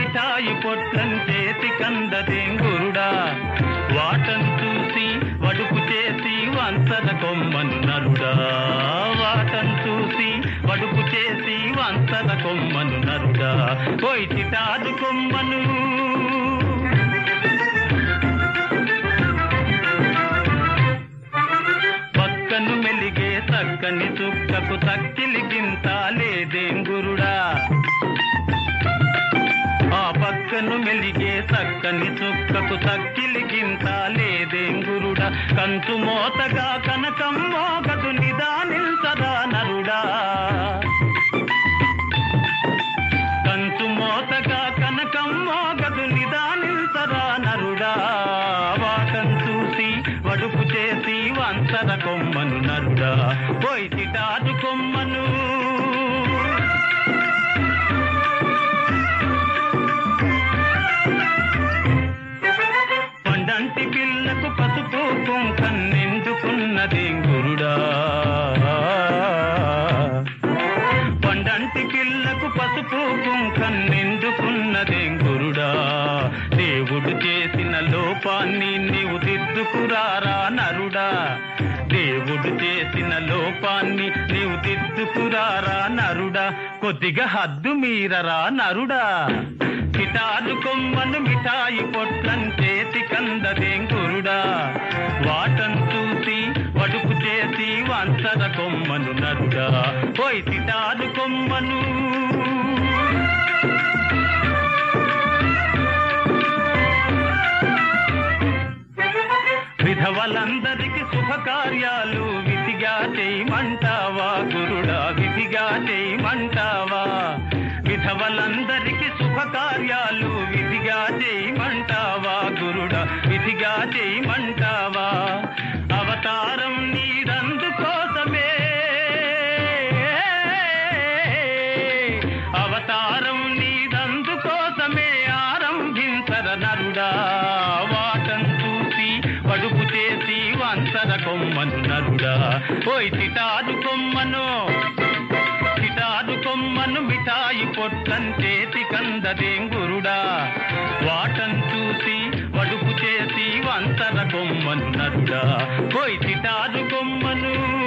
మిఠాయి పొట్లం చేతి కందదేం గురుడా వాటను చూసి వడుపు చేసి వంచన కొమ్మను నరుడా వాటను చూసి వడుపు చేసి వంచన కొమ్మను నరుడా పోయి చిటాదు కొమ్మను పక్కను మెలిగే చక్కని చుక్కకు తక్కిలి గింత లేదేం గురుడా ఆ పక్కను మెలిగే చక్కని చుక్కకు తక్కిలి గింత లేదేం గురుడా కంచు మోతగా కనకం మోగదు నిదానిల్సదా నరుడా కంచు మోతగా కనకం మోగదు నిదానిల్సరా నరుడా వాటం చూసి వడుపు చేసి వంచర కొమ్మను నరుడా పోయి చిటాదు కొమ్మను పండంటి పిల్లకు పసుపు కుంకన్నెందుకున్నదే గురుడా పండంటి పిల్లకు పసుపు కుంకన్నెందుకున్నదే గురుడా దేవుడు చేసిన లోపాన్ని నీవు దిద్దుకురారా నరుడా దేవుడు చేసిన లోపాన్ని నీవు దిద్దుకురారా నరుడా కొద్దిగా హద్దు మీరరా నరుడా కిటారు కొమ్మను మిఠాయి పొట్లం చేతి కందదేం గురుడా వాటను చూసి వడుపు చేసి వంచర కొమ్మను నరుడా పోయి తిటారు కొమ్మను విధవలందరికి శుభకార్యాలు విధిగా చేయమంటావా గురుడా విధిగా చేయమంటావా విధవలందరికి శుభకార్యాలు విధిగా చేయమంటావా గురుడా విధిగా చేయమంటావా అవతారం నీరందు కోసమే అవతారం నీదందు కోసమే ఆరంభించర నరుడా వాటం చూసి వడుపు చేసి వంచర కొమ్మను నరుడా పోయి చిటాదు కొమ్మను చిటాదు కొమ్మను మిఠాయి పొట్లం చేతి కందదేం గురుడా వాటం చూసి వడుపు చేసి వంచర కొమ్మను నరుడా పోయి చిటాదు కొమ్మను